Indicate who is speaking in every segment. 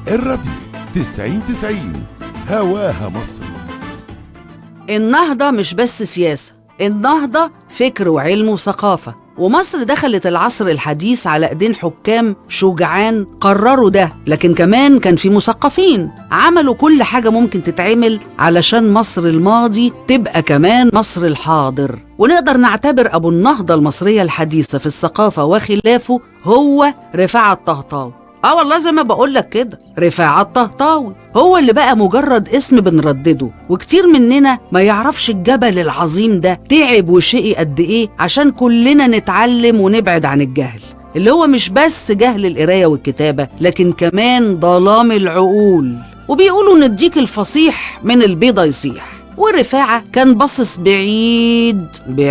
Speaker 1: الراديو 90 90 هواها مصر
Speaker 2: النهضة مش بس سياسة النهضة فكر وعلم وثقافة ومصر دخلت العصر الحديث على ايدين حكام شجعان قرروا ده لكن كمان كان في مثقفين عملوا كل حاجة ممكن تتعمل علشان مصر الماضي تبقى كمان مصر الحاضر ونقدر نعتبر أبو النهضة المصرية الحديثة في الثقافة وخلافه هو رفاعة الطهطاوي اه والله زي ما بقول لك كده رفاعة الطهطاوي هو اللي بقى مجرد اسم بنردده وكتير مننا ما يعرفش الجبل العظيم ده تعب وشقي قد ايه عشان كلنا نتعلم ونبعد عن الجهل اللي هو مش بس جهل القراية والكتابة لكن كمان ظلام العقول وبيقولوا ان الديك الفصيح من البيضة يصيح ورفاعة كان باصص بعيد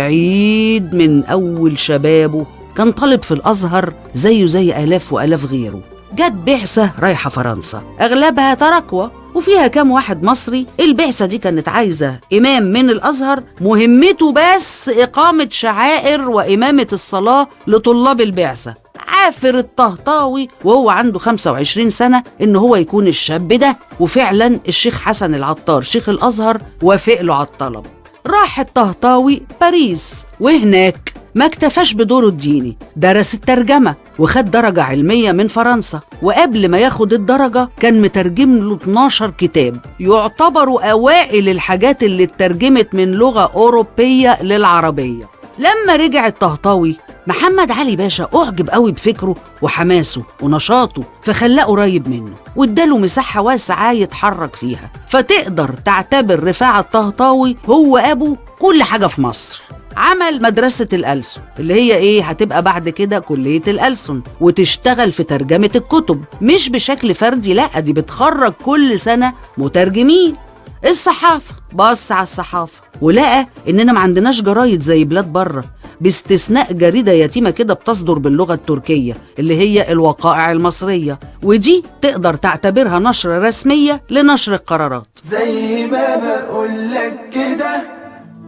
Speaker 2: بعيد من أول شبابه كان طالب في الأزهر زيه زي آلاف وآلاف غيره جت بعثة رايحة فرنسا أغلبها تراكوة وفيها كام واحد مصري البعثة دي كانت عايزة إمام من الأزهر مهمته بس إقامة شعائر وإمامة الصلاة لطلاب البعثة عافر الطهطاوي وهو عنده 25 سنة إن هو يكون الشاب ده وفعلا الشيخ حسن العطار شيخ الأزهر وافق له على الطلب راح الطهطاوي باريس وهناك ما اكتفاش بدوره الديني درس الترجمة وخد درجة علمية من فرنسا وقبل ما ياخد الدرجة كان مترجم له 12 كتاب يعتبروا أوائل الحاجات اللي اترجمت من لغة أوروبية للعربية لما رجع الطهطاوي محمد علي باشا أعجب قوي بفكره وحماسه ونشاطه فخلاه قريب منه واداله مساحة واسعة يتحرك فيها فتقدر تعتبر رفاعة الطهطاوي هو أبو كل حاجة في مصر عمل مدرسة الألسن اللي هي إيه هتبقى بعد كده كلية الألسن وتشتغل في ترجمة الكتب مش بشكل فردي لأ دي بتخرج كل سنة مترجمين الصحافة بص على الصحافة ولقى إننا ما عندناش جرايد زي بلاد بره باستثناء جريدة يتيمة كده بتصدر باللغة التركية اللي هي الوقائع المصرية ودي تقدر تعتبرها نشرة رسمية لنشر القرارات
Speaker 3: زي ما بقولك كده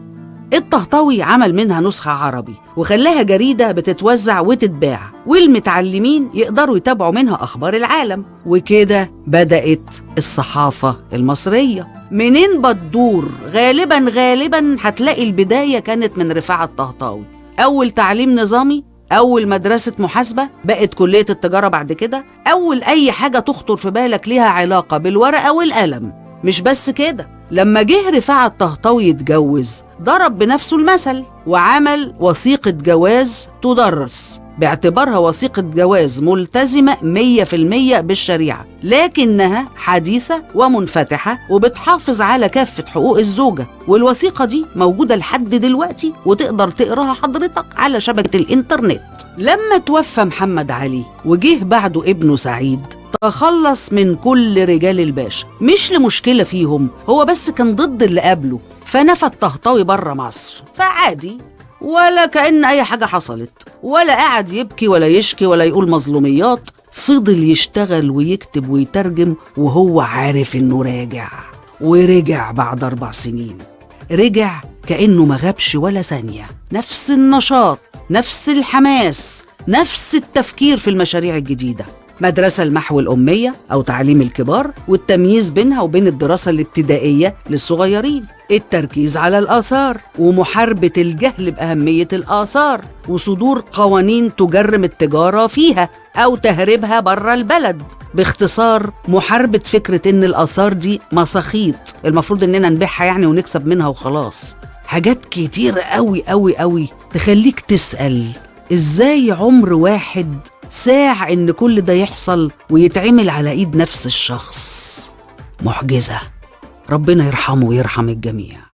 Speaker 2: الطهطاوي عمل منها نسخة عربي وخلاها جريدة بتتوزع وتتباع والمتعلمين يقدروا يتابعوا منها أخبار العالم وكده بدأت الصحافة المصرية منين بتدور غالبا غالبا هتلاقي البداية كانت من رفاعة الطهطاوي أول تعليم نظامي أول مدرسة محاسبة بقت كلية التجارة بعد كده أول أي حاجة تخطر في بالك ليها علاقة بالورقة والقلم مش بس كده لما جه رفاعة الطهطاوي يتجوز ضرب بنفسه المثل وعمل وثيقة جواز تدرس باعتبارها وثيقة جواز ملتزمة 100% بالشريعة لكنها حديثة ومنفتحة وبتحافظ على كافة حقوق الزوجة والوثيقة دي موجودة لحد دلوقتي وتقدر تقراها حضرتك على شبكة الإنترنت لما توفى محمد علي وجه بعده ابنه سعيد تخلص من كل رجال الباشا مش لمشكلة فيهم هو بس كان ضد اللي قبله فنفى الطهطاوي بره مصر فعادي ولا كأن أي حاجة حصلت ولا قعد يبكي ولا يشكي ولا يقول مظلوميات فضل يشتغل ويكتب ويترجم وهو عارف إنه راجع ورجع بعد أربع سنين رجع كأنه ما غابش ولا ثانية نفس النشاط نفس الحماس نفس التفكير في المشاريع الجديدة مدرسة المحو الأمية أو تعليم الكبار والتمييز بينها وبين الدراسة الابتدائية للصغيرين التركيز على الآثار ومحاربة الجهل بأهمية الآثار وصدور قوانين تجرم التجارة فيها أو تهريبها بره البلد باختصار محاربة فكرة إن الآثار دي مساخيط المفروض إننا نبيعها يعني ونكسب منها وخلاص حاجات كتير قوي قوي قوي تخليك تسأل إزاي عمر واحد ساع إن كل ده يحصل ويتعمل على إيد نفس الشخص معجزة ربنا يرحمه ويرحم الجميع